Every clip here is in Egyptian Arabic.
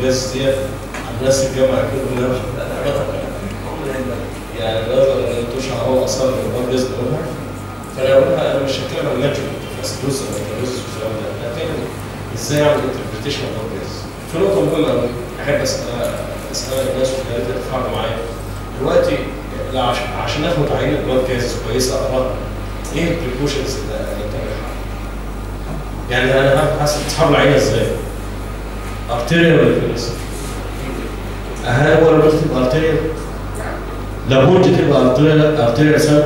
البلاد جاز ديت الناس الجامعه كده يعني نظرا ان انتوا شعروا اصلا البلاد جاز بيقولها فانا اقولها انا مش هتكلم عن ماتشنج فاسدوس او كالوزس والكلام ده انا هتكلم ازاي اعمل انتربريتيشن اوف جاز في نقطه مهمه قوي احب اسال اسال الناس والناس تتفاعلوا معايا دلوقتي لا عشان عشان اخد عينه بلاد جاز كويسه اقراها ايه البريكوشنز اللي اللي بتعملها؟ يعني انا هسحب اصحاب العينه ازاي؟ ارتيريال ولا فينس؟ هل هو لابد تبقى ارتيريال؟ لابد تبقى ارتيريال ارتيريال سامبل؟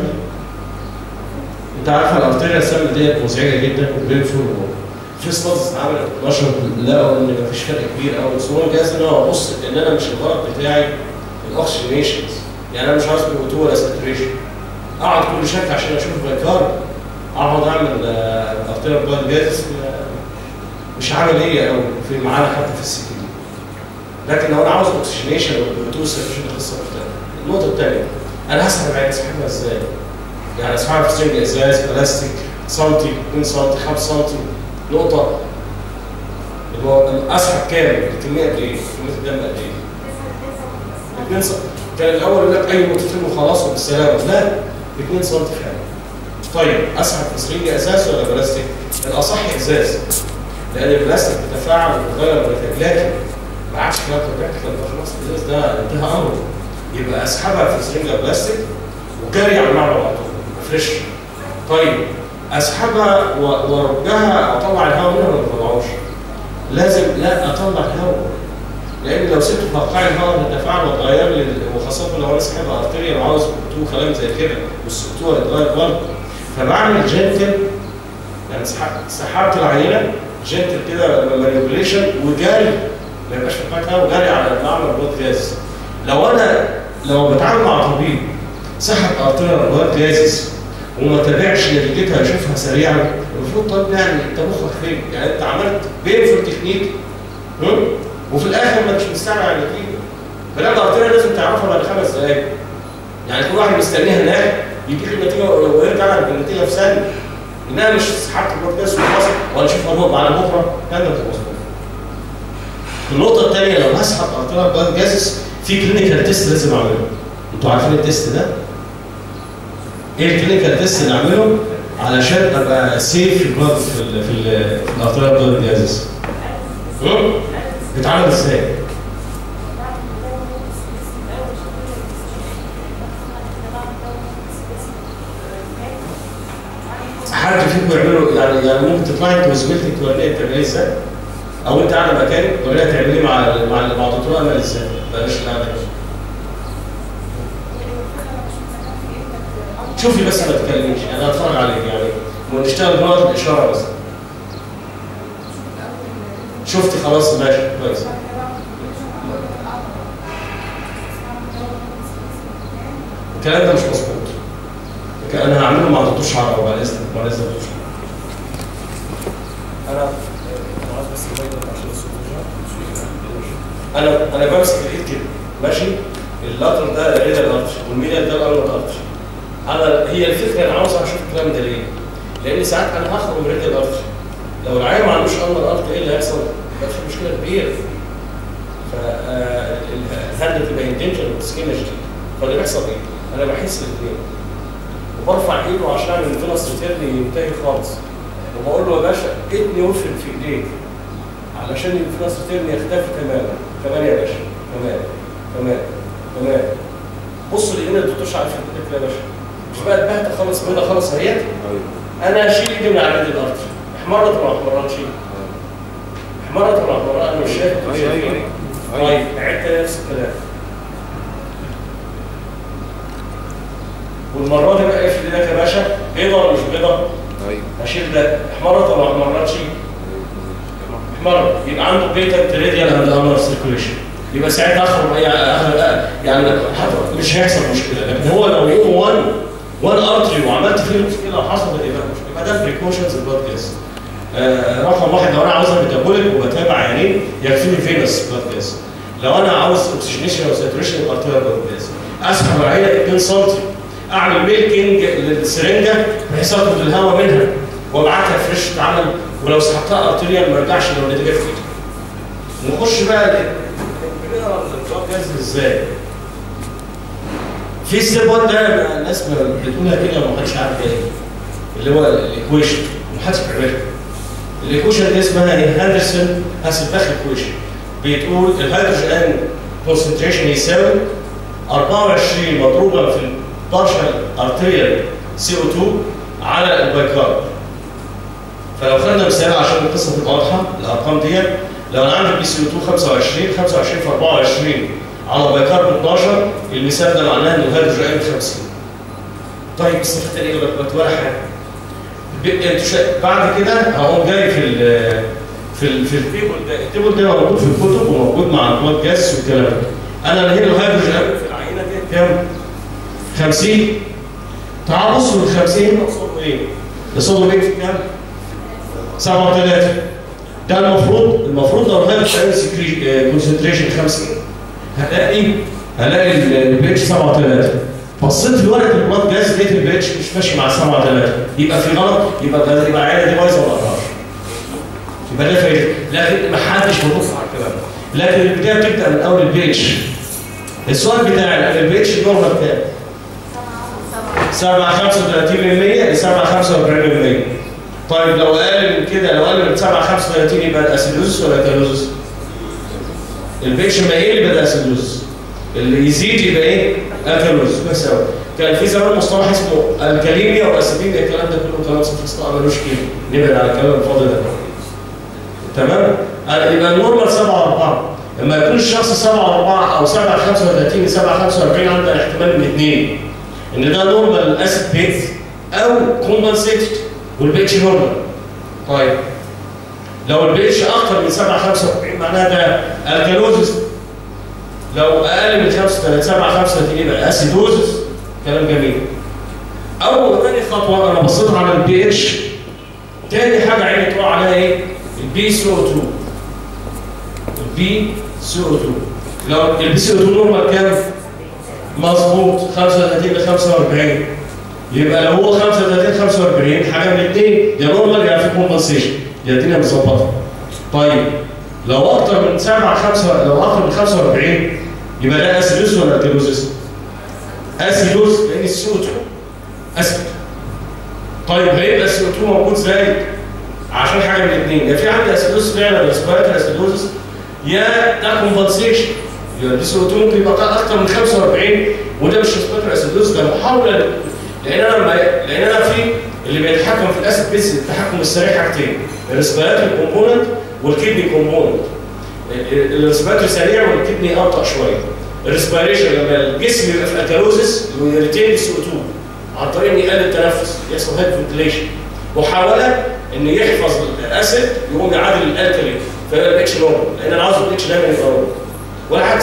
انت عارف الارتيريال سامبل ديت مزعجه جدا وبينفول في ستادز اتعملت 12 لقوا ان مفيش فرق كبير قوي بس هو جايز ان انا ابص ان انا مش الغرض بتاعي الاوكسجينيشنز يعني انا مش عايز بي ولا ساتوريشن اقعد كل شكل عشان اشوف بايكار اقعد اعمل ارتيريال بلاد جاز مش عمليه قوي في معانا حتى في السي دي لكن لو انا عاوز اوكسجينيشن وبلوتوث ساتوريشن قصه مختلفه النقطه الثانيه انا هسحب العين اسحبها ازاي؟ يعني اسحبها في سنج ازاز بلاستيك سنتي 2 سنتي 5 سنتي نقطه اللي هو اسحب كام؟ الكميه قد ايه؟ كميه الدم قد ايه؟ 2 سم كان الاول يقول لك اي نقطتين وخلاص وبالسلامه لا 2 سم فعلا طيب اسحب في سرنج ازاز ولا بلاستيك؟ الاصح ازاز لان البلاستيك بيتفاعل وبيتغير النتائج لكن ما عادش كلام براكتيكال ده خلاص الازاز ده انتهى امره يبقى اسحبها في سرنجه بلاستيك وجري على المعمل على طول فريش طيب اسحبها و- وارجها اطلع الهواء منها ولا ما اطلعوش؟ لازم لا اطلع الهواء لان لو سبته في قاع الهواء هتتفاعل وتغير لي وخاصه لو انا سحبها ارتريال وعاوز تو كلام زي كده والسكتوره يتغير برضه فبعمل جنتل يعني سحبت سحبت العينه جنتل كده مانيبيوليشن وجاري ما يبقاش في قاع الهواء وجاري على المعمل بلاد جاز لو انا لو بتعامل مع طبيب سحب ارتريال بلاد جازز وما تابعش نتيجتها يشوفها سريعا المفروض طب يعني انت مخك فين؟ يعني انت عملت بينفل تكنيك هم؟ وفي الاخر ما انتش مستعجل على النتيجه فلا الارتريال لازم تعرفها بعد خمس دقائق يعني كل واحد مستنيها هناك يديك النتيجه ويرجع لك بالنتيجه في ثانيه انها مش سحبت البودكاست وخلاص ولا اشوف هنوب على بكره كان ده مش مظبوط النقطه الثانيه لو هسحب ارتريال بلاد جازس في كلينيكال تيست لازم اعمله انتوا عارفين التيست ده؟ ايه الكلينيكال تيست اللي اعمله علشان ابقى سيف في البلاد في ال في ال في الارتريال بلاد جازس بيتعمل ازاي؟ حد فيكم يعملوا يعني يعني ممكن تطلعي انت وزميلتك توريني بتعمليه ازاي؟ او انت قاعده مكانك توريها تعمليه مع مع مع الدكتور امل ازاي؟ بلاش القعده دي. شوفي بس ما تتكلميش انا هتفرج عليك يعني ونشتغل بنقط الاشاره بس شفتي خلاص ماشي كويس الكلام ده مش مظبوط انا هعمله مع دكتور شعر بعد اذنك بعد اذنك دكتور شعر انا أنا عايز بس المايك ده عشان الصوت يرجع. انا انا بمسك الايد كده ماشي اللاتر ده الريدال ارتش والميديال ده الارنولد ارتش انا هي الفكره انا عاوز اشوف الكلام ده ليه؟ لان ساعات انا هخرج من ريدال ارتش لو العيان ما عندوش انر ارت ايه اللي هيحصل؟ يبقى في مشكله كبيره فالهاند تبقى انتنشن والسكين فاللي بيحصل ايه؟ انا بحس بالاثنين وبرفع ايده عشان اعمل الفينس ريتيرن ينتهي خالص وبقول له يا باشا اتني وفر في ايديك علشان الفينس ريتيرن يختفي تماما كمان يا باشا كمان كمان كمان بص لان الدكتور عارف ايدك يا باشا مش بقى اتبهت خالص بيضه خالص اهيت انا اشيل ايدي من على يد الارض احمرت ولا ما احمرتش؟ احمرت ولا ما احمرتش؟ انا مش شايف انتوا أيوة، أيوة، شايفين؟ أيوة. طيب عدت نفس الكلام والمره دي بقى افرض ايدك يا باشا بيضه ولا مش بيضه؟ ايوه اشيل ده احمرت ولا ما احمرتش؟ احمرت يبقى عنده بيتا تريديال اند انر سيركوليشن يبقى ساعتها اخرج يعني يعني حتى مش هيحصل مشكله لكن هو لو هو 1 1 ارتري وعملت فيه مشكله وحصلت يبقى مشكله يبقى ده بريكوشنز البلاد جاز آه رقم واحد لو انا عاوزها ميتابوليك وبتابع عينين يكفيني فينس بلاد جاز لو انا عاوز اوكسجينيشن او ساتوريشن ارتيريال بلاد جاز اسحب العينه 2 سم اعمل ميلكينج للسرنجه بحيث اخد الهواء منها وابعتها فريش تتعمل ولو سحبتها ارتيريال ما ارجعش لو النتيجه في ايدي نخش بقى بنقرا البلاد جاز ازاي؟ في ستيب 1 ده الناس بتقولها كده ومحدش عارف ايه اللي هو الايكويشن ومحدش بيعملها الايكويشن دي اسمها ايه؟ هاندرسون هاسلباخ ايكويشن بتقول الهيدروجين كونسنتريشن يساوي 24 مضروبه في البارشال ارتريال سي او 2 على البايكارب فلو خدنا مثال عشان القصه تبقى واضحه الارقام دي لو انا عندي بي سي او 2 25 25 في 24 على بايكارب 12 المثال ده معناه ان الهيدروجين 50 طيب استفدت ايه ولا حاجه بعد كده هقوم جاي في ال في ال في التيبل ده التيبل ده موجود في الكتب وموجود مع البلاد جاس والكلام ده انا هنا الهيدروجين في العينه دي كام 50 تعال بصوا ال 50 هنا قصاده ايه؟ قصاده ايه كام؟ 7 3 ده المفروض المفروض لو الهيدروجين كونسنتريشن 50 هلاقي هلاقي البي اتش 7 3 بصيت في ورقه البلاد جاز لقيت البي اتش مش ماشي مع 7 3 يبقى في غلط يبقى يبقى العينه دي بايظه ولا قطعش يبقى ده فايده لكن ما حدش بيبص على الكلام ده لكن البدايه بتبدا من اول البي اتش السؤال بتاع البي اتش نورمال كام؟ 7 35% ل 7 45% طيب لو اقل من كده لو اقل من 7 35 يبقى ده اسيدوزس ولا كالوزس؟ البي اتش ما يقل يبقى ده اسيدوزس اللي يزيد يبقى ايه؟ اكالوزس بس قوي كان في زمان مصطلح اسمه الكاليميا واسيديميا الكلام ده كله كلام صفر ملوش قيمه نبعد على الكلام الفاضي ده تمام؟ يبقى النورمال 7 4 لما يكون الشخص 7 4 او 7 35 7 45 عنده احتمال من اثنين ان ده نورمال اسيد بيز او كومبنسيتد والبيتش نورمال طيب لو البيتش اكتر من 7 45 معناها ده الكالوزس لو اقل من 35 7 35 يبقى اسيدوزس كلام جميل اول ثاني خطوه انا بصيت على البي اتش تاني حاجه عيني تقع عليها ايه؟ البي سي او 2 البي سي او 2 لو البي سي او 2 نورمال كام؟ مظبوط 35 ل 45 يبقى لو هو 35 45 حاجه من الاثنين يا نورمال يا في كومبنسيشن يا الدنيا مظبطه طيب لو اكتر من 7 5 لو اكتر من 45 يبقى ده اسيدوس ولا كالوزيس؟ اسيدوس لان السي او 2 اسيد طيب هيبقى السي او 2 موجود زايد عشان حاجه من الاثنين يا في عندي اسيدوس فعلا ريسبيراتوري اسيدوزس يا ده كومبنسيشن يبقى البي سي او 2 ممكن يبقى اكتر من 45 وده مش ريسبيراتوري اسيدوز ده محاوله لان انا لما لان انا في اللي بيتحكم في الاسيد بيس التحكم السريع حاجتين الريسبيراتوري كومبوننت والكدني كومبوننت الريسبيراتوري سريع والكدني ابطا شويه الريسبيريشن لما الجسم يبقى في اكالوزس يريتين السي او 2 عن طريق ان يقلل التنفس يحصل هيد فنتليشن محاوله ان يحفظ الاسيد يقوم يعادل الالكالي فيبقى الاتش نورمال لان انا عاوز الاتش دايما يبقى نورمال والعكس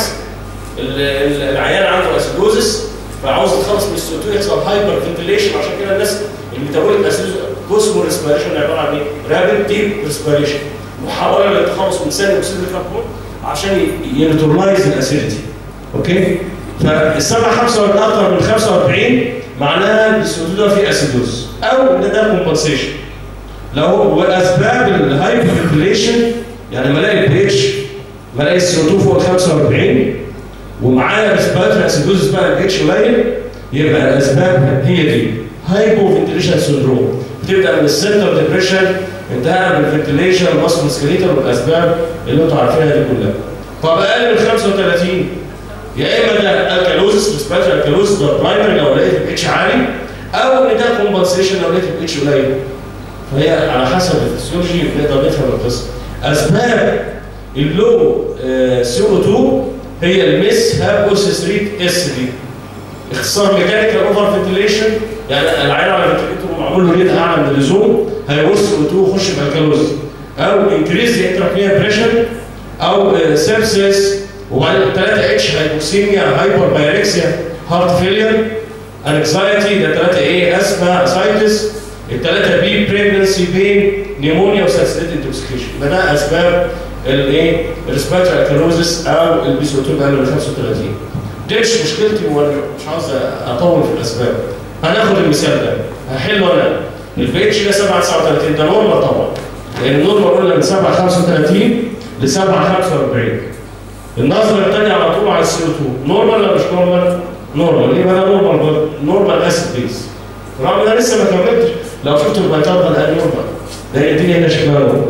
العيان عنده اسيدوزس فعاوز يتخلص من السي يحصل هايبر فنتليشن عشان كده الناس الميتابوليك اسيدوز جزء من الريسبيريشن عباره عن ايه؟ رابid ديب ريسبيريشن محاوله للتخلص من ثاني اكسيد الكربون عشان ينترلايز الاسيديتي اوكي؟ فالسبعه 45 اكثر من 45 معناها السي ده فيه اسيدوز او ان ده كومبنسيشن لو واسباب الهايبر فنتليشن يعني ملاقي البي اتش بلاقي السي او 2 فوق 45 ومعايا ريسبيراتوري اسيدوزس بقى البي اتش قليل يبقى الاسباب هي دي هايبو فنتليشن سندروم بتبدا من السنتر ديبريشن انتهى بالفنتليشن الماسكو سكريتر والاسباب اللي انتم عارفينها دي كلها. طب اقل من 35 يا اما ده الكالوزس ريسبيراتوري الكالوزس ده برايمري لو لقيت البي اتش عالي او ان ده كومبنسيشن لو لقيت البي اتش قليل. فهي على حسب الفسيولوجي بنقدر نفهم القصه. اسباب اللو سي او 2 هي المس هابوس ستريت اس دي اختصار ميكانيكال اوفر فنتليشن يعني العين على فنتليتور معمول له ريت اعلى من اللزوم هيبص او 2 يخش في الكالوز او انكريز انتراكنيا بريشر او سيبسيس وبعدين 3 اتش هايبوكسيميا هايبر بايركسيا هارت فيلير انكزايتي ده 3 ايه اسما اسايتس الثلاثه بي بريجنسي بين نيمونيا وساتسيتد انتوكسيكيشن يبقى ده اسباب الايه الريسبيراتوري اكالوزس او البيسوتون اقل من 35 دي مش مشكلتي وانا مش عاوز اطول في الاسباب هناخد المثال ده هحله انا البي اتش ده 7 39 ده نورمال طبعا لان النورمال قلنا من 7 35 ل 7 45 النظره الثانيه على طول على السي او 2 نورمال ولا مش نورمال؟ نورمال يبقى ده نورمال نورمال اسيد بيز رغم ان انا لسه ما كملتش لو شفت البيكربون قال نورمال لان الدنيا هنا شكلها نورمال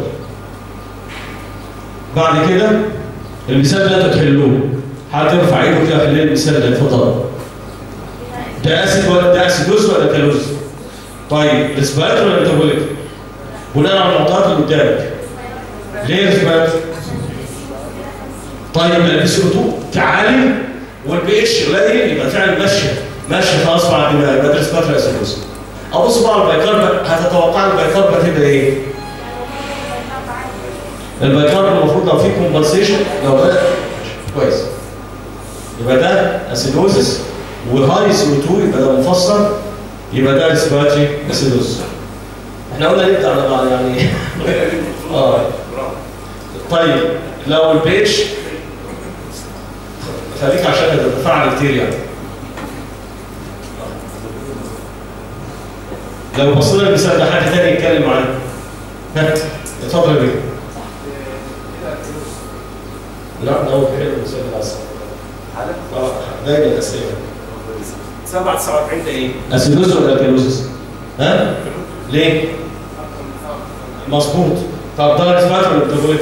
بعد كده المثال ده انتوا تحلوه حد يرفع ايده كده خليه المثال ده اتفضل ده اسيد ولا ده اسيدوز ولا كالوز؟ طيب ريسبيراتور ولا ميتابوليك؟ بناء على المعطيات اللي قدامك ليه ريسبيراتور؟ طيب البي سي او 2 تعالي والبي اتش قليل يبقى فعلا ماشيه ماشيه خلاص بعد ما يبقى ريسبيراتور اسيدوز ابص بقى على البيكارب هتتوقع البيكارب هتبقى ايه؟ البيكارب المفروض لو في كومبنسيشن لو بدا كويس يبقى ده اسيدوزس وهاي سي او 2 يبقى ده مفسر يبقى ده ريسبيراتوري اسيدوز احنا قلنا نبدا على بعض يعني اه طيب لو البيتش خليك عشان هتتفاعل كتير يعني لو بصينا المثال ده حد تاني يتكلم معانا ها اتفضل يا بيه لا ده هو حلو المثال ده اصلا اه دايما الاسئله 7 49 ده ايه؟ اسيدوز ولا كالوزس؟ ها؟ ليه؟ مظبوط طب ده ريسبات ولا ميتابوليك؟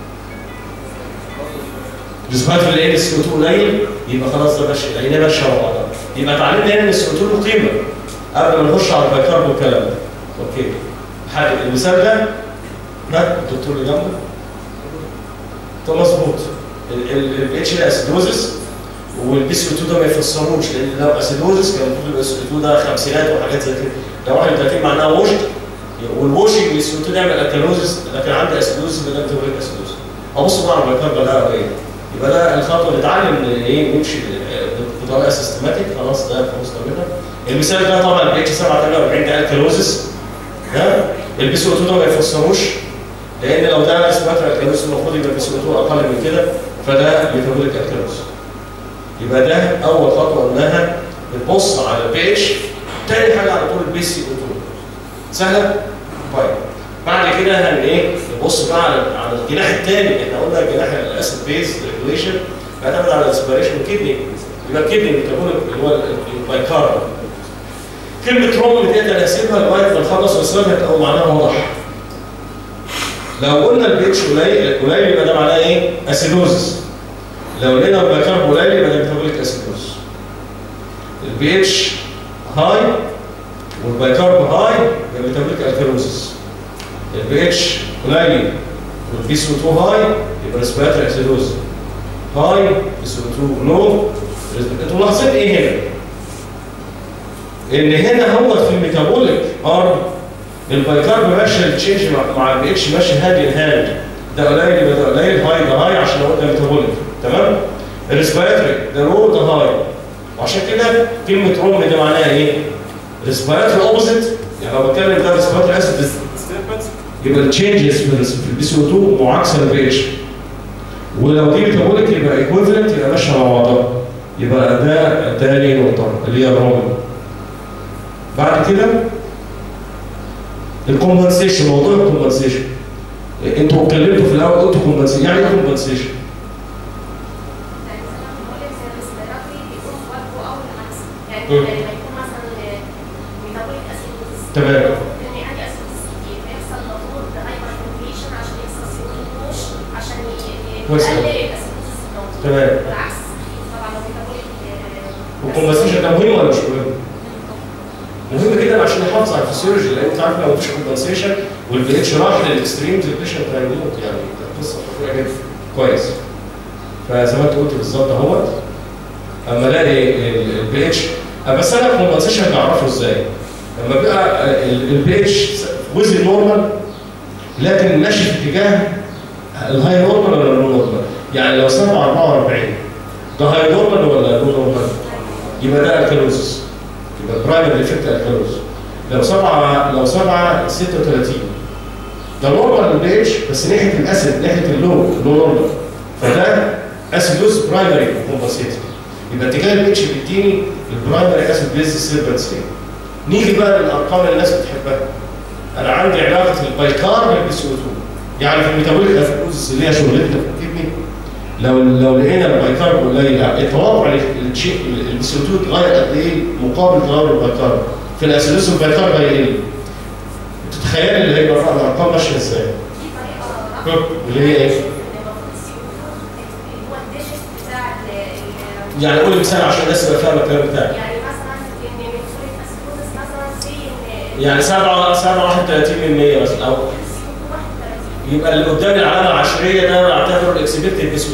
ريسبات اللي ايه السي او 2 قليل يبقى خلاص ده ماشي لقيناه ماشي على بعضها يبقى اتعلمنا هنا ان السي او 2 له قيمه قبل ما نخش على البيكارب والكلام ده اوكي حاجه المثال ده ها الدكتور اللي جنبه ده مظبوط الاتش ده اسيدوزس والبي سي 2 ده ما يفسروش لان لو اسيدوزس كان المفروض البي سي 2 ده خمسينات وحاجات زي كده لو 31 معناها ووشد والووشنج البي سي 2 يعمل اكالوزس لكن عندي اسيدوزس بدل تقول اسيدوزس ابص بقى على البيكارب ده ايه يبقى ده الخطوه اللي اتعلم ايه نمشي بطريقه سيستماتيك خلاص ده خلاص تمام المثال ده طبعا البي اتش 748 ده الكالوزس ها البي سي 2 ده ما يفسروش لان لو ده اسمها الكالوزس المفروض يبقى البي سي 2 اقل من كده فده ميتابوليك الكالوزس يبقى ده اول خطوه انها بتبص على البي اتش تاني حاجه على طول البي سي 2 سهله؟ طيب بعد كده هن ايه نبص بقى على على الجناح الثاني احنا قلنا الجناح الاسيد بيز ريجوليشن بيعتمد على الاسبيريشن والكدني يبقى الكدني ميتابوليك اللي هو البايكارب كلمه روم ديت انا هسيبها لغايه ما نخلص السؤال هتبقى معناها واضح لو قلنا البي اتش قليل قليل يبقى ده معناه ايه؟ اسيدوزس لو لقينا البايكارب قليل يبقى ده ميتابوليك اسيدوز البي اتش هاي والبايكارب هاي يبقى ميتابوليك الكالوزس البي اتش قليل والبي سي 2 هاي يبقى ريسبيراتوري اسيدوز هاي بي سي 2 لو انتوا ملاحظين ايه هنا؟ ان هنا هو في الميتابوليك ارم البايكارب ماشي التشينج مع, مع البي اتش ماشي هاند ان هاند ده قليل يبقى ده قليل هاي ده هاي عشان هو ده ميتابوليك تمام؟ الريسبيراتوري ده لو ده هاي وعشان كده كلمه روم دي معناها ايه؟ ريسبيراتوري اوبوزيت يعني لو بتكلم ده ريسبيراتوري اسيد يبقى التشينجز في البي سي او 2 معاكسه للبي اتش ولو دي ميتابوليك يبقى ايكويفالنت يبقى ماشيه مع بعضها يبقى ده تاني نقطه اللي هي الرومن بعد كده الكومبنسيشن موضوع الكومبنسيشن انتوا اتكلمتوا في الاول قلتوا كومبنسيشن يعني ايه كومبنسيشن؟ تمام كويس تمام والكومبنسيشن ده مهم ولا مش مهم؟ مهم جدا عشان نحافظ على الفسيولوجي لان انت عارف لو مفيش كومبنسيشن والبي اتش راح للاكستريمز البيشنت هيموت يعني قصه خطيره جدا كويس فزي ما انت قلت بالظبط اهوت اما الاقي البي اتش بس انا الكومبنسيشن بعرفه ازاي؟ لما بقى البي اتش وزن نورمال لكن ماشي في اتجاه الهاي نورمال ولا اللو نورمال؟ يعني لو 7 44 ده هاي نورمال ولا لو نورمال؟ يبقى ده الكالوزس يبقى برايمري افكت الكالوز لو 7 لو 7 36 ده نورمال البي اتش بس ناحيه الاسيد ناحيه اللو اللو نورمال فده اسيدوز برايمري كومبنسيتد يبقى اتجاه البي اتش بيديني البرايمري اسيد بيز سيربنسين نيجي بقى للارقام اللي الناس بتحبها انا عندي علاقه البايكار بالبي سي 2 يعني في الميتابوليك افكوزس اللي هي شغلتنا في الكدني لو لو لقينا البايكارب قليل التوقع الشيء السي 2 اتغير قد ايه مقابل تغير البايكارب في الاسيدوز البايكارب هيقل تتخيل اللي هيبقى الارقام ماشيه ازاي؟ في طريقه اللي هي ايه؟ المفروض السي هو الديجيت بتاع ال- ال- يعني قول مثال عشان الناس تبقى فاهمه الكلام بتاعك يعني مثلا ان الفوليك اسيدوزس مثلا سي ان يعني 7 7 31 من 100 مثلا او السي 31 يبقى اللي قدام العلامه العشريه ده بعتبره الاكسبكتد بيس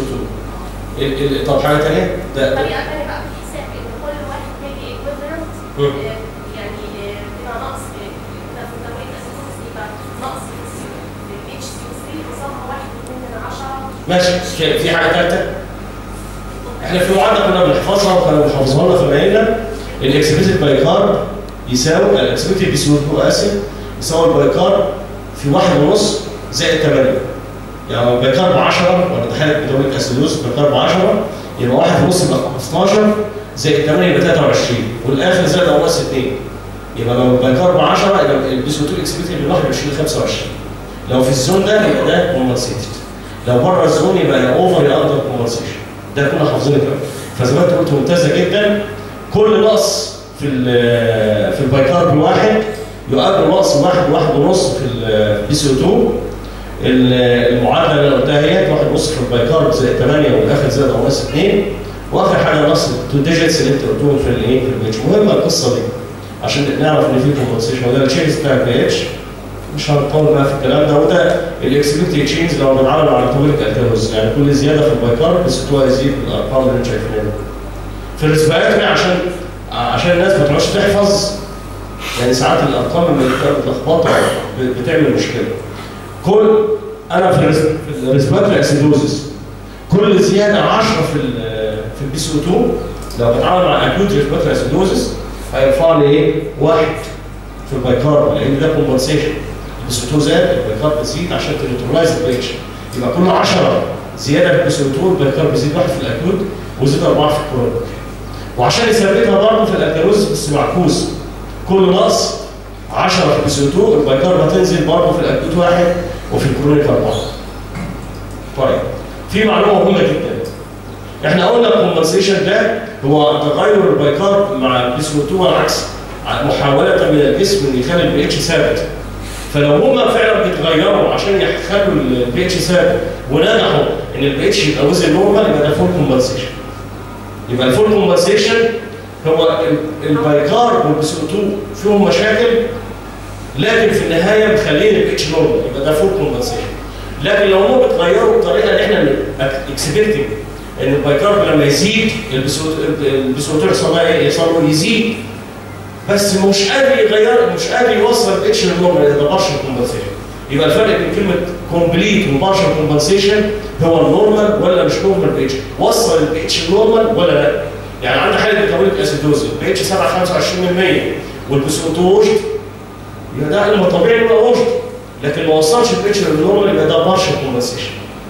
2 طب حاجه ثانيه؟ ده طريقه ثانيه بقى في حساب ان كل واحد ميجي ايكويفالنت مم. يعني آه، بيبقى نقص آه، كده في الفوليك اسيدوزس يبقى نقص في السي في الاتش سي 3 قصادها 1 من 10 ماشي في- في حاجه ثالثه احنا في معادله كنا بنحفظها وكانوا بيحفظوها لنا زمايلنا الاكسبكتد بايكارب يساوي الاكسبكتد بيس 2 اسف يساوي البايكارب في واحد ونص زائد 8 يعني بايكارب 10 ولا ده حاله ميتابوليك اسيدوز بايكارب 10 يبقى واحد ونص يبقى 15 زائد 8 يبقى 23 والاخر زائد او ناقص 2 يبقى لو البايكارب 10 يبقى البيس 2 اكسبكتد من 21 ل 25 لو في الزون ده يبقى ده كومبنسيتد لو بره الزون يبقى يا اوفر يا اندر كومبنسيشن ده كنا حافظينه كده فزي ما انت قلت ممتازه جدا كل نقص في ال- في البايكارب الواحد يقابل نقص واحد واحد ونص في البي سي 2 ال- المعادله اللي انا قلتها هي واحد ونص في البايكارب زائد 8 والاخر زائد او ناقص 2 واخر حاجه نقص التو ديجيتس اللي انت قلتهم في الايه في البيتش مهمه القصه دي عشان نعرف ان في كومبنسيشن وده التشينج بتاع البي اتش مش هنطول بقى في الكلام ده وده الاكسبكتد تشينج لو بنعمل على طول الكالكولوس يعني كل زياده في البايكارب بس هو يزيد الارقام اللي انت شايفينها في الريسبيراتوري عشان عشان الناس ما تقعدش تحفظ يعني ساعات الارقام اللي بتبقى متلخبطه ب- بتعمل مشكله كل انا في الريس- في الريسبيراتوري اسيدوزس كل زياده 10 في ال في البي سي 2 لو بتعامل مع اكيوت ريسبيراتوري اسيدوزس هيرفع لي ايه؟ واحد في البايكارب لان ده كومبنسيشن البي 2 زاد البايكارب بتزيد عشان تنيوترلايز البيتش يبقى كل 10 زياده في البي 2 البايكارب بيزيد واحد في الاكيوت ويزيد اربعه في الكرونيك وعشان يثبتها برضه في الاكيروز بس معكوس كل نقص 10 في البي 2 البايكارب هتنزل برضه في الاكيوت واحد وفي الكرونيك اربعه طيب في معلومه مهمه جدا احنا قلنا الكومبنسيشن ده هو تغير البايكارب مع البي 2 والعكس محاوله من الجسم ان يخلي البي اتش ثابت فلو هما فعلا بيتغيروا عشان يخلوا البي اتش ثابت ونجحوا ان البي اتش يبقى وزن نورمال يبقى ده فول كومبنسيشن يبقى الفول كومبنسيشن هو ال- البايكارب والبي 2 فيهم مشاكل لكن في النهايه مخلين البي اتش نورمال يبقى ده فول كومبنسيشن لكن لو هم بيتغيروا بطريقه ان احنا اكسبكتنج ان البايكارب لما يزيد البسوتور يحصل لها ايه؟ يحصل له يزيد بس مش قادر يغير مش قادر يوصل الاتش للنورمال ده بارشل كومبنسيشن يبقى الفرق بين كلمه كومبليت وبارشل كومبنسيشن هو النورمال ولا مش نورمال بي اتش وصل البي اتش نورمال ولا لا يعني عندي حاله ميتابوليك اسيدوز البي اتش 7 25% والبسوتوج يبقى ده علم طبيعي انه وجد لكن ما وصلش البي اتش للنورمال يبقى ده بارشل كومبنسيشن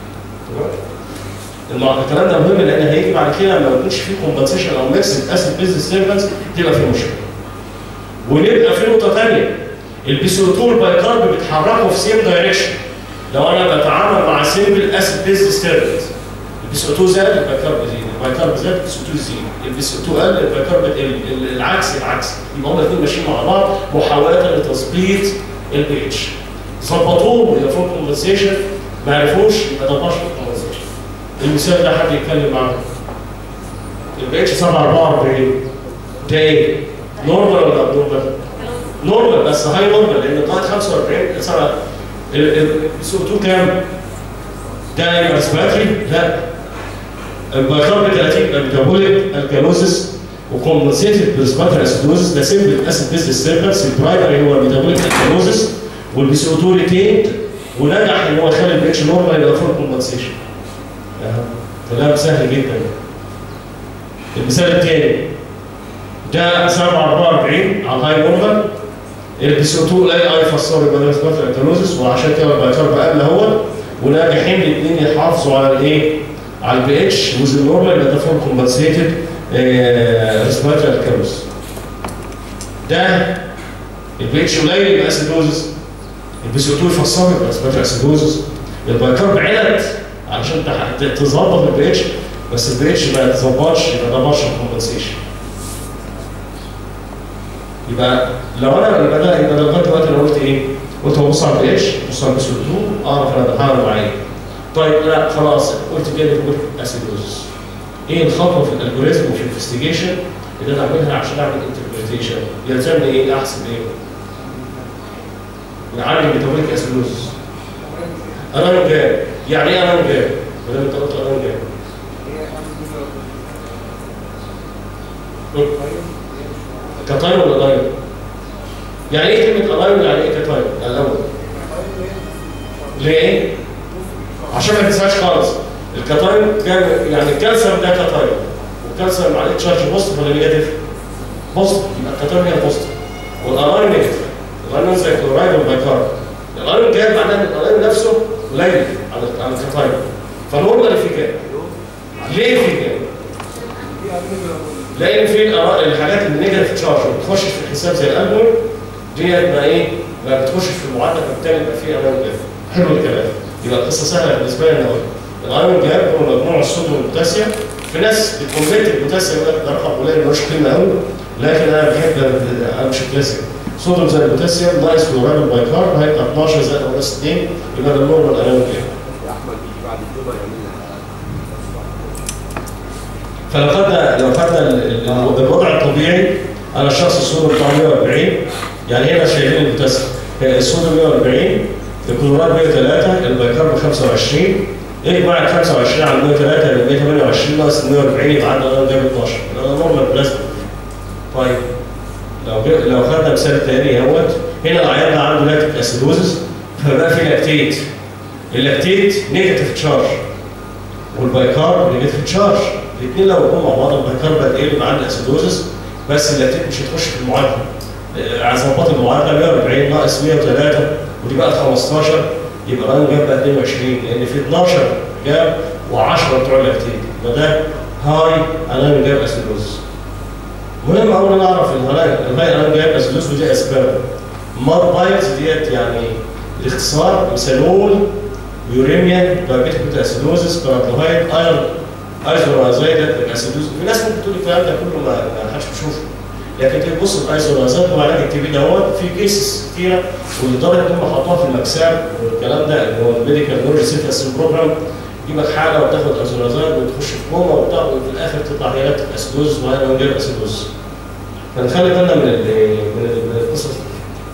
تمام الكلام ده مهم لان هيجي بعد كده لما يكونش في كومبنسيشن او ميكس اسيد بيز ديستربنس تبقى في مشكله ونبقى في نقطه ثانيه البيسوتول بايكارب بيتحركوا في سيم دايركشن لو انا بتعامل مع سيمبل اسيد بيز ديستربنس البيسوتول زاد البايكارب يزيد البايكارب زاد البيسوتول يزيد البيسوتول قل البايكارب يقل ال- العكس العكس يبقى هما الاثنين ماشيين مع بعض محاوله لتظبيط البي اتش ظبطوه يبقى فوق كومبنسيشن ما عرفوش يبقى ده بارشل كومبنسيشن المثال ده حد يتكلم معاه البي اتش 744 ده ايه؟ نورمال ولا ابنورمال؟ نورمال بس هاي نورمال لان لغايه 45 سنه السو 2 كام؟ ده يبقى ريسبيراتوري؟ لا البايكارب 30 يبقى ميتابوليك الكالوزس وكومبنسيتد بريسبيراتوري اسيدوزس ده سيمبل اسيد بيز ديستربنس البرايمري هو الميتابوليك الكالوزس والبي سي 2 ريتيند ونجح ان هو يخلي البي اتش نورمال يبقى فول كومبنسيشن كلام سهل جدا المثال الثاني ده 744 على الهاي نورمال البي سي 2 اي اي فسر يبقى ده ريسبيراتوري انتروزس وعشان كده البايكارب اقل اهو وناجحين الاثنين يحافظوا على الايه؟ على البي اتش وز النورمال يبقى ده فول كومبنسيتد ريسبيراتوري انتروزس ده البي اتش قليل يبقى اسيدوزس البي سي 2 يفسر يبقى ريسبيراتوري اسيدوزس البايكارب علت علشان تح- تظبط البي اتش بس البي اتش ما تظبطش يبقى ده بارشل كومبنسيشن يبقى لو انا يبقى ده يبقى ده لغايه دلوقتي انا قلت ايه؟ قلت ببص على البي اتش ببص على البيسول 2 اعرف انا بحاول معايا طيب لا خلاص قلت كده قلت اسيدوزس ايه الخطوه في الالجوريزم وفي الانفستيجيشن اللي انا اعملها عشان اعمل انتربريتيشن يلزمني ايه احسب ايه؟ نعالج ميتابوليك اسيدوزس انان جاب يعني ايه انان جاب؟ ما دام انت قلت انان جاب كتايم ولا دايم؟ يعني ايه كلمه الايون يعني ايه كتايم؟ يعني الاول ليه؟ عشان ما تنساش خالص الكتايم كان يعني الكالسيوم ده كتايم والكالسيوم عليه تشارج بوزيتيف ولا نيجاتيف؟ بوزيتيف يبقى الكتايم هي بوزيتيف والالاين نيجاتيف الالاين زي كلورايد والبيكارب الالاين جاب معناه ان الالاين نفسه قليل عن عن الكتايم فالنورمال في كام؟ ليه في كام؟ لان في الآراء- الحاجات النيجاتيف تشارج ما بتخشش في الحساب زي الالبوم ديت ما ايه ما بتخشش في المعادله فبالتالي يبقى في ايرون جاب حلو الكلام يبقى القصه سهله بالنسبه لنا قوي الايرون جاب هو مجموع الصوديوم والبوتاسيوم في ناس بتكونفيرت البوتاسيوم ده ده رقم قليل ملوش قيمه قوي لكن انا بحب امشي كلاسيك صوديوم زي البوتاسيوم ناقص كلوريد البايكار هيبقى 12 زائد ناقص 2 يبقى ده النورمال ايرون جاب يا احمد يجي بعد الدوبر يعمل فلو خدنا لو خدنا ال- ال- الوضع الطبيعي على الشخص الصوديوم بتاع 140 يعني هنا شايلين البوتاسيوم الصوديوم 140 الكلورات 103 البيكارب 25 اجمع ال 25 على 103 يبقى 128 ناقص 140 يبقى عندنا انا جايب 12 يبقى ده نورمال بلازما طيب لو جي- لو خدنا مثال تاني اهوت هنا العيان ده عنده لاكتيك اسيدوزس فبقى في لاكتيت اللاكتيت نيجاتيف تشارج والبايكارب نيجاتيف تشارج الاثنين لو جم مع بعض البايكارب هتقلب مع الاسيدوزس بس اللاكتيت مش هتخش في المعادله آه، ظبط المعادله 140 ناقص 103 ودي بقت 15 يبقى انا جاب بقى 22 لان في 12 جاب و10 بتوع اللاكتيت يبقى ده هاي انا جاب اسيدوزس مهم قوي ان انا اعرف الهاي الهاي انا جاب اسيدوزس ودي اسباب مار بايتس ديت يعني الاختصار مسانول يوريميا دايابيتيك اسيدوزس باراتلوهايد ايرون ايزورازايد اسيدوز في ناس ممكن تقول الكلام ده كله ما ما حدش بيشوفه لكن تيجي تبص الايزورازايد هو علاج التي بي دوت في كيسز كتيره ولدرجه ان هم حطوها في المكساب والكلام ده اللي هو الميديكال نورج سيتس بروجرام يجيبك حاله وتاخد ايزورازايد وتخش في كوما وبتاع وفي الاخر تطلع هي لاكتيك اسيدوز وهي من غير اسيدوز فنخلي بالنا من ال- من ال- من القصص دي.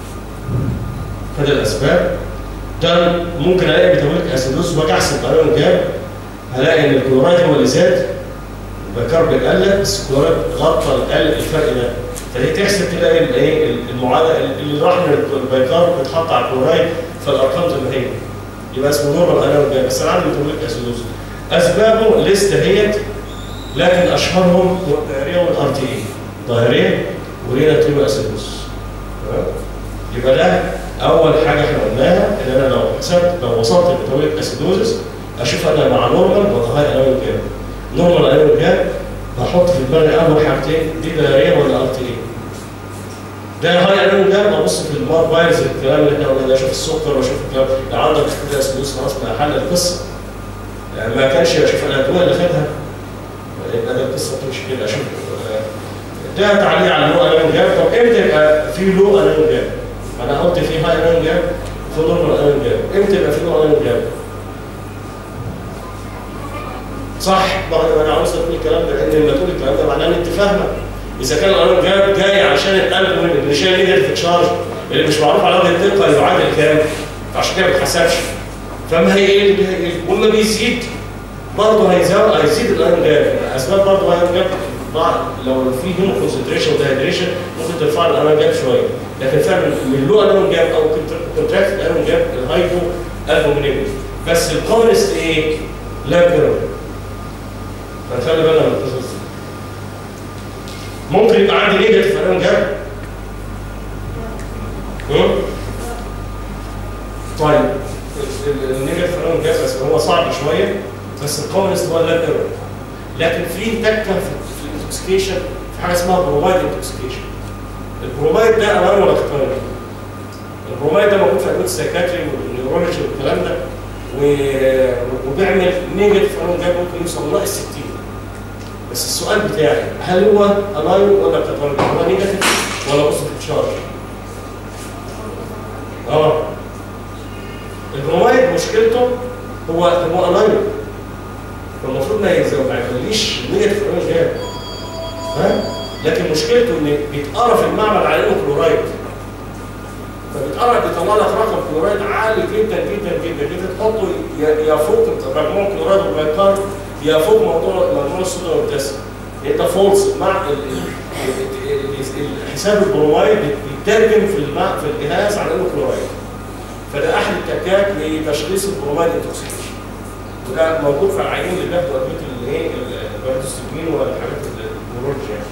فده الاسباب ده ممكن الاقي ميتابوليك اسيدوز واجي احسب ايرون جاب هلاقي ان الكلورايد هو اللي زاد البيكارب قل بس الكلورايد غطى القل الفرق ده فدي تحسب تلاقي الايه المعادله اللي راح من البيكارب بيتحط على الكلورايد فالارقام زي ما هي يبقى اسمه نورمال ايرون جاب بس انا عندي ميتابوليك اسيدوز اسبابه لسه هيت لكن اشهرهم هو الدايريه والار تي اي دايريه ورينا تيبو اسيدوز تمام يبقى ده اول حاجه احنا قلناها ان انا لو حسبت لو وصلت لميتابوليك اسيدوزس اشوف انا مع نورمال ولا هاي ايرون جاب نورمال ايرون جاب بحط في دماغي اول حاجتين دي دايريه ولا ار تي اي ده هاي ايرون جاب ببص في المار بايرز الكلام اللي احنا قلناه ده اشوف السكر واشوف الكلام لو عندك مشكله اسيدوز خلاص ما حل القصه يعني ما كانش اشوف الادويه اللي خدها يبقى ده القصه بتمشي كده اشوف آه، ده تعليق على اللو ايرون جاب طب امتى يبقى في لو ايرون جاب؟ ما انا قلت في هاي ايرون جاب في نورمال ايرون جاب امتى يبقى في لو ايرون جاب؟ صح ما انا عاوز اقول الكلام ده لان لما تقول الكلام ده معناه ان انت فاهمه اذا كان الايرون جاب جاي عشان القلب من اللي شايل نيجاتيف تشارج اللي مش معروف على وجه الدقه يعادل كام عشان كده ما بيتحسبش فما هيقل هيقل وما بيزيد برضه هيزود هيزيد الايرون جاب اسباب برضه الايرون جاب بعض لو في هيمو كونسنتريشن ودهيدريشن ممكن ترفع الايرون جاب شويه لكن فعلا من لو ايرون جاب او كونتراكت ايرون جاب الهايبو البومينيبل بس الكومنست ايه؟ لا جرام فنخلي بالنا من القصص دي ممكن يبقى عندي نيجاتيف ايرون جاب هم؟ طيب ال- ال- النيجاتيف ايرون جاب بس هو صعب شويه بس الكومنست هو اللاب ايرور لكن في تكه في في الانتوكسيكيشن في حاجه اسمها برومايد انتوكسيكيشن البرومايد ده امان ولا اختياري؟ البرومايد ده موجود في ادويه السايكاتري والنيورولوجي والكلام ده و- وبيعمل نيجاتيف ايون جاب ممكن يوصل ناقص 60 بس السؤال بتاعي هل هو انايون ولا كاتايون؟ هو نيجاتيف ولا بوزيتيف تشارج؟ اه البرومايد مشكلته هو هو انايون فالمفروض ما يز- ما يخليش نيجاتيف ايون جاب ها لكن مشكلته ان بيتقرا في المعمل على انه كلورايد فبيتقرا بيطلع لك رقم كلورايد عالي جدا جدا جدا جدا تحطه ي- يفوق مجموع كلورايد والبيكار يفوق موضوع مجموع الصوديوم والبوتاسيوم ده فولس مع ال- ال- ال- ال- حساب البرومايد بيترجم في الماء في الجهاز على انه كلورايد فده احد التكات لتشخيص البرومايد انتوكسيكيشن وده موجود في العينين اللي بياخدوا ادويه الايه البارادوستيجين والحاجات النيورولوجيا يعني.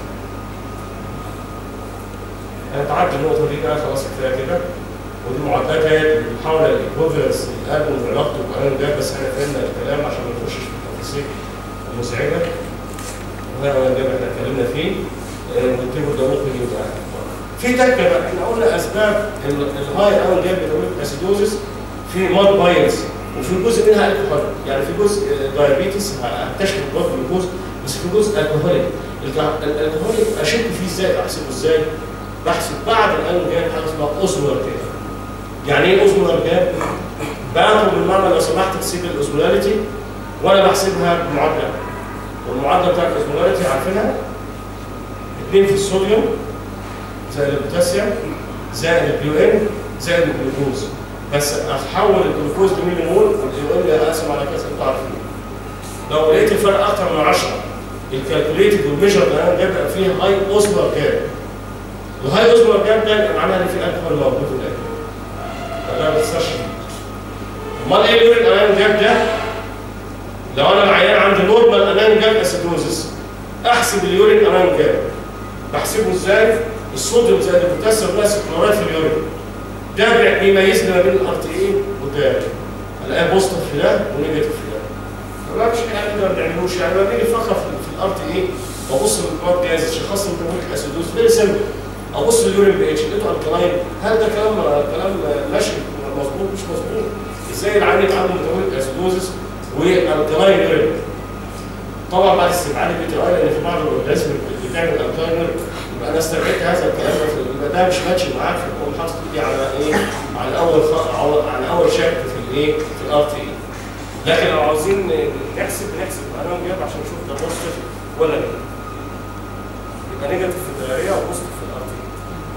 انا تعبت النقطه دي بقى خلاص كفايه كده ودي معادلات هي بتحاول الايكوفلنس الالبوم وعلاقته بالقانون ده بس احنا فهمنا الكلام عشان ما نخشش في التفاصيل المزعجه وهذا القانون ده احنا اتكلمنا فيه آه، والتيبل ده ممكن يبقى في تكه بقى احنا قلنا اسباب ال- الهاي ايون جاب ميتابوليك اسيدوزس في مال بايلز وفي جزء منها الكحول يعني في جزء دايابيتس هكتشف البلد جلوكوز بس في جزء الكحوليك الك- الالكحوليك اشك فيه ازاي احسبه ازاي؟ بحسب بعد الايون جاب حاجه اسمها اوزمولار جاب يعني ايه اوزمولار جاب؟ باخد من المعنى لو سمحت تسيب الاوزمولاريتي وانا بحسبها بمعادله والمعادله بتاعت الاوزمولاريتي عارفينها 2 في الصوديوم زائد البوتاسيوم زائد البيو ان زائد الجلوكوز بس احول الجلوكوز لملي مول والبيو ان اقسم على كذا انتوا عارفين لو لقيت الفرق اكتر من 10 الكالكوليتد والميجر ده بيبقى فيه هاي اوزمولار جاب الهاي اوزمولار جاب ده يبقى معناها ان في الكحول موجود في الاكل فده ما بيحصلش امال ايه اليورين انايون جاب ده؟ لو انا العيان عندي نورمال انايون جاب اسيدوزس احسب اليورين انايون جاب بحسبه ازاي؟ الصوديوم زائد البوتاسيوم ناقص الكلورات في اليورين ده بيميز لي ما بين الار تي اي وده الاقي بوزيتيف في ده ونيجاتيف في ده ما فيش حاجه نقدر ما نعملوش يعني لما بيجي فقره في الار تي اي وابص للبلاد جاز شخص ميتابوليك اسيدوز فيري سمبل ابص لليورين بي اتش لقيته الكلاين هل ده كلام كلام ماشي مظبوط مش مظبوط ازاي العيان يبقى عنده ميتابوليك اسيدوزس والكلاين يورين طبعا بعد استبعاد البي تي اي لان في بعض الاورجانيزم بتعمل الكلاين يورين يبقى انا استبعدت هذا الكلام ده في- يبقى ده مش ماتش معاك فبقوم حاطط ايدي على ايه على اول خ... على- على اول شكل في الايه في الار تي اي لكن لو عاوزين نحسب بنحسب انا جايب عشان نشوف ده بوزيتيف ولا نيجاتيف يبقى نيجاتيف في الدائريه وبوزيتيف في الار تي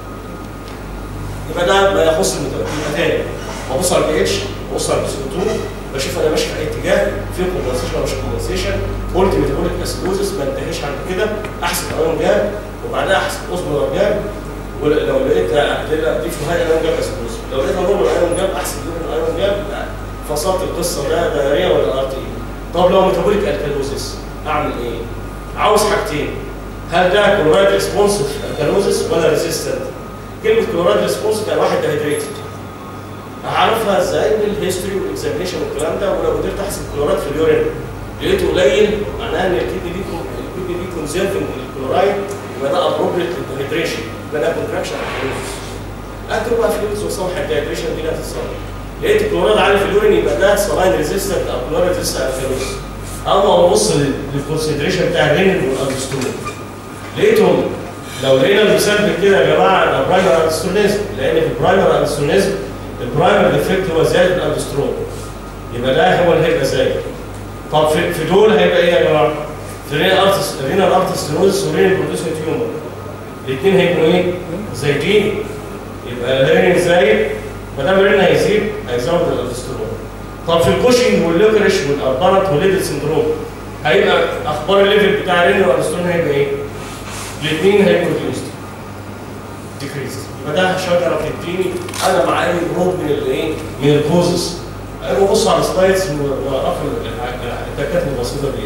يبقى ده ما يخص المتابعه يبقى تاني ببص على البي اتش ببص على البي 2 بشوف انا ماشي في اي اتجاه في كومبنسيشن ولا مش كومبنسيشن قلت ميتابوليك اسيدوزس ما انتهيش عند كده احسب الايون جاب وبعدها احسب اوزمولار جاب ولو لقيت ادله دي في هاي ايون جاب اسيدوزس لو لقيت نورمال ايون جاب احسب الايون جاب يبقى فصلت القصه ده دائريه ولا ار تي طب لو ميتابوليك الكالوزس اعمل ايه؟ عاوز حاجتين هل ده كلورايد ريسبونسيف الكالوزس ولا ريزيستنت؟ كلمه كلورايد ريسبونسيف يعني واحد دهيدريتد هعرفها ازاي بالهيستوري والاكزامينشن والكلام ده ولو قدرت احسب الكلورايد في اليورين لقيته قليل معناها ان الكدني دي الكدني دي كونسيرفنج الكلورايد يبقى ده ابروبريت للدهيدريشن يبقى ده كونتراكشن اكتب بقى فلويدز وصلح الدهيدريشن دي لا تتصلح لقيت الكلورايد عالي في اليورين يبقى ده سلاين ريزيستنت او كلورايد ريزيستنت الكالوز اما ابص للكونسنتريشن بتاع الرينين والالدوسترون لقيتهم لو لقينا المثال كده يا جماعه البرايمر الستونيزم لان في البرايمر الستونيزم البرايمر ديفكت هو زياده الالدوسترون يبقى ده هو اللي هيبقى زايد طب في, في دول هيبقى ايه يا جماعه؟ في رينال ارتس رينال ارتستينوزس ورينال بروديوسنج تيومر الاثنين هيبقوا ايه؟ زايدين يبقى الرينين زايد ما دام الرين هيزيد هيزود الالدوسترون طب في الكوشنج واللوكريش والاربانت والليدل سندروم هيبقى اخبار الليفل بتاع الرين والالدوسترون هيبقى ايه؟ الاثنين هيبقوا ريديوست ديكريز يبقى ده شجره بتديني انا معايا جروب من الايه؟ من الكوزز انا ببص على السلايدز واقفل التكات البسيطه دي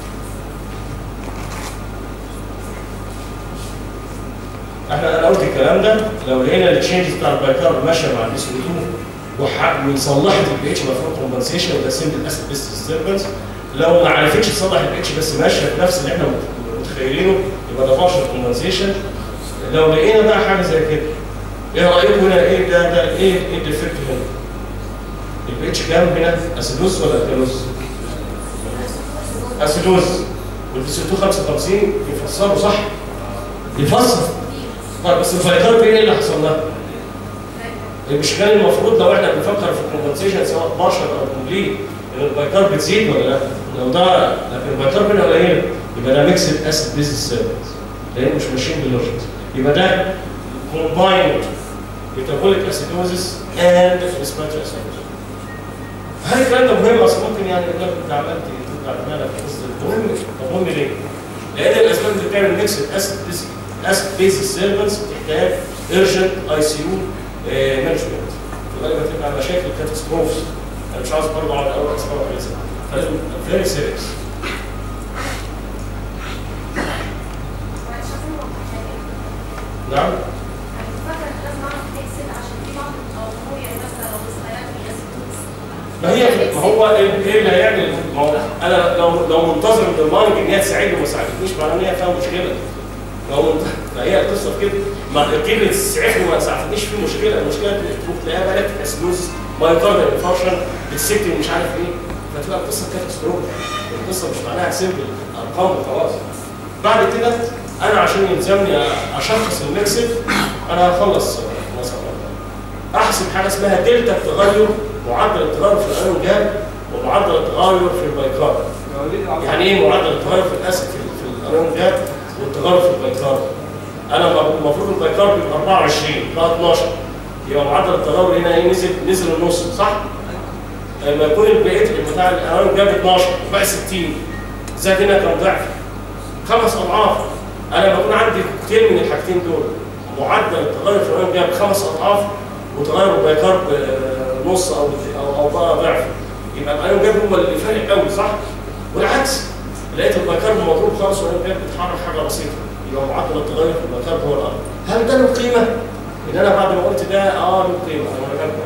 احنا انا قلت الكلام ده لو لقينا التشينج بتاع البايكار ماشيه مع الاس او 2 وصلحت البي اتش مفروض كومبنسيشن وده سيمبل اسيد بيست ديستربنس لو ما عرفتش تصلح البي اتش بس ماشيه في نفس اللي احنا متخيلينه يبقى ده بارشل كومبنسيشن لو لقينا بقى حاجه زي كده ايه رايكم هنا ايه ده ده ايه ايه الديفكت هنا؟ البي اتش كام هنا اسيدوز ولا الكالوز؟ اسيدوز والفيسيتو 55 يفسروا صح يفسر طيب بس الفايتال ايه اللي حصل لها؟ مش كان المفروض لو احنا بنفكر في الكومبنسيشن سواء 12 او كومبليت ان البايكار بتزيد ولا لا؟ لو ده لكن البايكار هنا قليل يبقى ده ميكسد اسيد بيز سيرفيس لان مش ماشيين باللوجيك يبقى ده كومبايند ميتابوليك اسيدوزس اند ريسبيرتوري اسيدوزس هل الكلام ده مهم اصلا ممكن يعني يقول لك انت عملت ترجع دماغك في قصه مهم طب مهم ليه؟ لان الاسباب اللي بتعمل ميكسد اسيد بيز اسيد بيز سيرفيس بتحتاج ايرجنت اي سي يو مانجمنت غالبا تبقى مشاكل كاتاستروفز انا مش عاوز برضه اقعد اول اسبوع ولا سنه فلازم فيري سيريس معلش عشان نوضح حاجة. نعم أنا كنت فاكرة إن لازم أعرف تكسب عشان في بعض الأمور يعني مثلا لو الصغيرات في أسيدوز. ما هي ما هو ايه إيه اللي هيعمل ما هو انا لو لو منتظر من المارك ان هي تساعدني وما ساعدتنيش معناه ان هي فيها مشكله لو منت- فهي القصه في كده ما كلمه تسعفني وما ساعدتنيش في مشكله المشكله تروح تلاقيها بقى اسيدوز مايوكاردال انفارشن بتسكتي مش عارف ايه فتبقى القصه كاتاستروف القصه مش معناها سيمبل ارقام وخلاص بعد كده انا عشان يلزمني اشخص الميكسد انا هخلص مثلا احسب حاجه اسمها دلتا التغير معدل التغير في الايون جاب ومعدل التغير في البايكار يعني ايه معدل التغير في الاسيد في, في الايون جاب والتغير في البايكار انا المفروض البايكار بيبقى 24 بقى 12 يبقى معدل التغير هنا ايه نزل نزل النص صح؟ لما يكون البيت بتاع الايون جاب 12 بقى 60 زاد هنا كم ضعف؟ خمس اضعاف انا لما يكون عندي كوكتيل من الحاجتين دول معدل التغير في الايون جاب خمس اضعاف وتغير البايكارب آه، نص او او او بقى ضعف يبقى الايون جاب هو اللي فارق قوي صح؟ والعكس لقيت البايكارب مضروب خالص والايون جاب بيتحرك حاجه بسيطه يبقى معدل التغير في البايكارب هو الامر هل ده له قيمه؟ ان انا بعد ما قلت ده اه له قيمه انا رجعت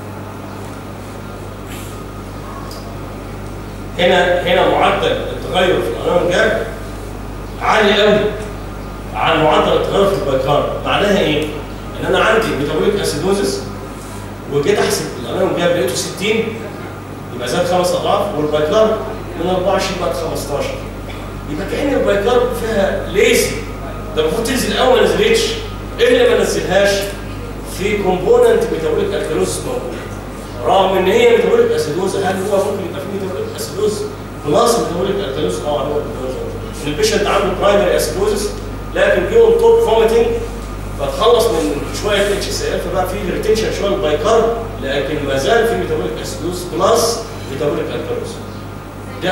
هنا هنا معدل التغير في الايون جاب عالي قوي عن معدل التغير في البايكارب معناها ايه؟ ان انا عندي ميتابوليك اسيدوزس وجيت احسب الايون جاب لقيته 60 يبقى زاد خمس اضعاف والبايكارب من 24 بقت 15 يبقى كان البايكارب فيها ليسي ده المفروض تنزل الاول ما نزلتش ايه اللي ما نزلهاش؟ في كومبوننت ميتابوليك الكالوز موجود رغم ان هي ميتابوليك اسيدوز هل هو ممكن يبقى فيه ميتابوليك اسيدوز بلس ميتابوليك الكالوز اه هو ميتابوليك ان البيشنت عنده برايمري اسيدوزس لكن جه اون توب فوميتنج فتخلص من شويه اتش سي ال فبقى في ريتنشن شويه البايكارب لكن ما زال في ميتابوليك اسيدوز بلس ميتابوليك الكالوز ده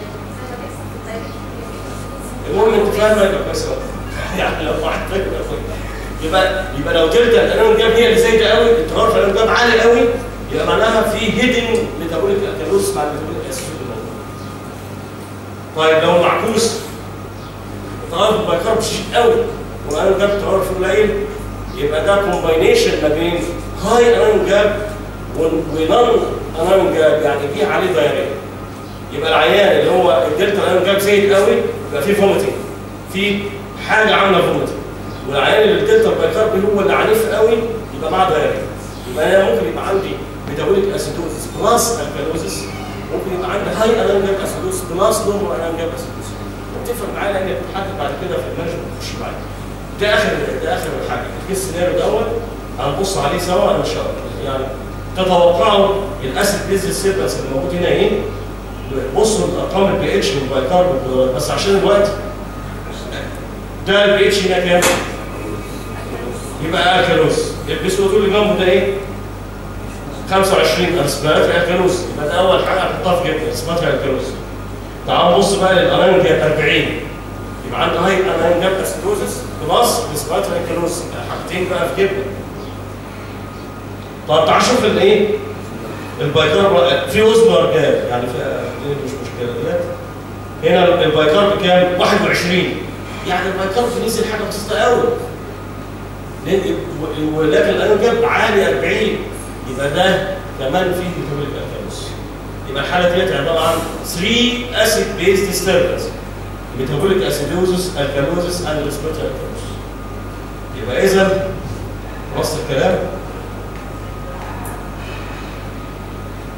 المهم انت فاهم يبقى كويس أوي. يعني لو واحد فاهم يبقى كويس. يبقى يبقى لو دلتا الانون جاب هي اللي زايده قوي التغير في الانون جاب عالي قوي يبقى معناها في هيدن ميتابوليك الكالوز مع الميتابوليك اسيد اللي موجود. طيب لو معكوس التغير في البايكارب شديد قوي والانون جاب التغير فيه قليل يبقى ده كومباينيشن ما بين هاي انون جاب ونون انون جاب يعني في عليه دايريه يبقى العيان اللي هو الدلتا الانون جاب زايد قوي يبقى فيه فوميتنج في حاجه عامله فوميتنج والعيان اللي الدلتا البايكارب هو اللي عنيف قوي يبقى معاه دايريه يبقى انا ممكن يبقى عندي ميتابوليك اسيدوزس بلس الكالوزس ممكن يبقى عندي هاي انون جاب اسيدوزس بلس نورمال انون جاب اسيدوزس وبتفرق معايا لان بتتحدد بعد كده في المانجمنت بتخش معايا ده اخر ده اخر الحاجه الكيس سيناريو دوت هنبص عليه سوا ان شاء الله يعني تتوقعوا الاسيد بيز سيرفس اللي موجود هنا ايه بصوا الارقام البي اتش والبايكارب بس عشان الوقت ده البي اتش هنا كام؟ يبقى الكالوز البسكوت اللي جنبه ده ايه؟ 25 اسبات الكالوز يبقى ده اول حاجه هحطها في جبنه اسبات الكالوز تعال نبص بقى للانايون جاب 40 يبقى عندي هاي انايون جاب اسيدوزس بلس اسبات الكالوز حاجتين بقى في جبنه طب تعال شوف الايه؟ البايكارب في اوزمر جاب يعني في دي مش مشكله ديت هنا البايكارب كام؟ 21 يعني البايكارب نزل حاجه بسيطه قوي لأن- ولكن الانو جاب عالي 40 يبقى ده كمان فيه ميتابوليك الكالوس يبقى الحاله ديت عباره عن 3 اسيد بيز ديستربنس ميتابوليك اسيدوزس الكالوزس اند ريسبيرتوري الكالوس يبقى اذا وسط الكلام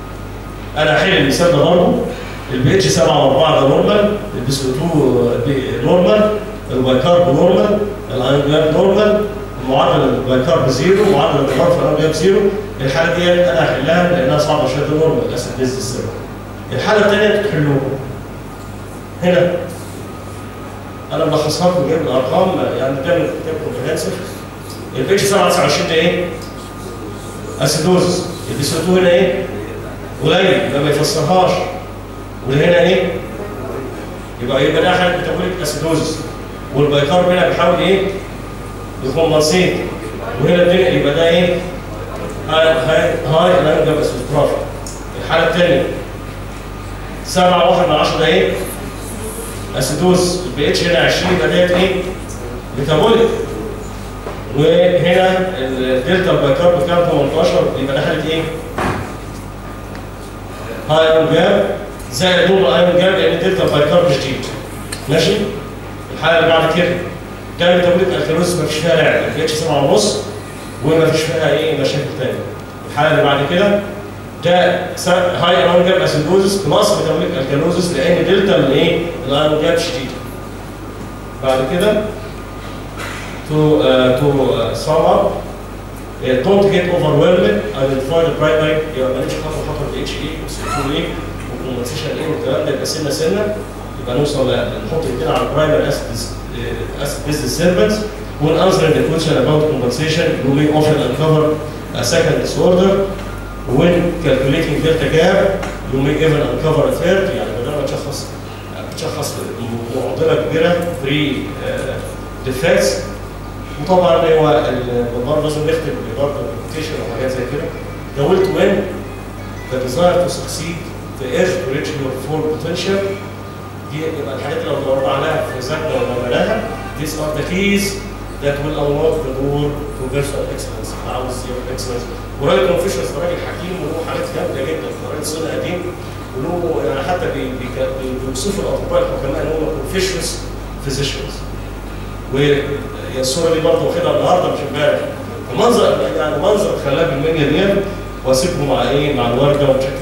انا هحل المثال ده برضه البي اتش 7 و4 ده نورمال البي سي 2 نورمال البايكارب نورمال الايون نورمال معدل البايكارب زيرو معدل البايكارب في الايون زيرو الحاله دي انا هحلها لانها صعبه شويه ده نورمال للاسف بيز السيرو الحاله الثانيه انتوا تحلوها هنا انا ملخصها لكم جايب الارقام يعني تعمل كتاب كومبريهنسيف البي اتش 27 ده ايه؟ اسيدوز البي سي 2 هنا ايه؟ قليل يبقى ما يفسرهاش وهنا ايه؟ يبقى يبقى ده حاجه ميتابوليك اسيدوزس والبايكارب هنا بيحاول ايه؟ يكمبنسيت وهنا الدنيا يبقى ده ايه؟ هاي هاي هاي انا جاب اسيدوز الحاله الثانيه 7 1 من 10 ده ايه؟ اسيدوز البي اتش هنا 20 يبقى ديت ايه؟ ميتابوليك وهنا الدلتا البايكارب كام 18 يبقى ده حاله ايه؟ هاي ايون جاب زائد نور ايون جاب لان دلتا البايكارب جديد ماشي؟ الحاله اللي بعد كده ده ميتابوليك الكالوز ما فيش فيها لعب البي اتش 7 ونص وما فيش فيها ايه مشاكل ثانيه الحاله اللي بعد كده ده هاي ايون جاب اسيدوزس بلس ميتابوليك الكالوزس لان دلتا من ايه؟ الايون جاب شديد بعد كده to uh, to uh, sum up uh, don't get overwhelmed identify the primary يبقى ماليش خطوه خطوه ال اتش اي وسيكتور اي وكومبنسيشن اي والكلام ده يبقى سنه سنه يبقى نوصل ل- نحط ايدينا على البرايمري اسيد اسيد بيزنس سيرفنتس when answering the question about compensation you may often uncover a second disorder when calculating delta gap you may even uncover a third يعني بدل ما تشخص بتشخص معضله كبيره بري ديفكتس وطبعا هو ال- برضه لازم نختم بإدارة الكومبيتيشن وحاجات زي كده. The will to win, the desire to succeed, the urge to reach your full potential دي يبقى الحاجات اللي لو دورنا عليها في ذاتنا وعملناها these are the keys that will unlock the door to personal excellence عاوز يبقى excellence وراجل كونفوشيوس راجل حكيم وله حاجات جامده جدا راجل صيني قديم وله يعني حتى بي- بي- بي- بيوصفوا الاطباء الحكماء ان هم كونفوشيوس فيزيشنز وهي الصوره دي برضه واخدها النهارده مش امبارح المنظر يعني منظر خلاه بالمنيا دي واسيبكم مع ايه مع الورده ومتشكر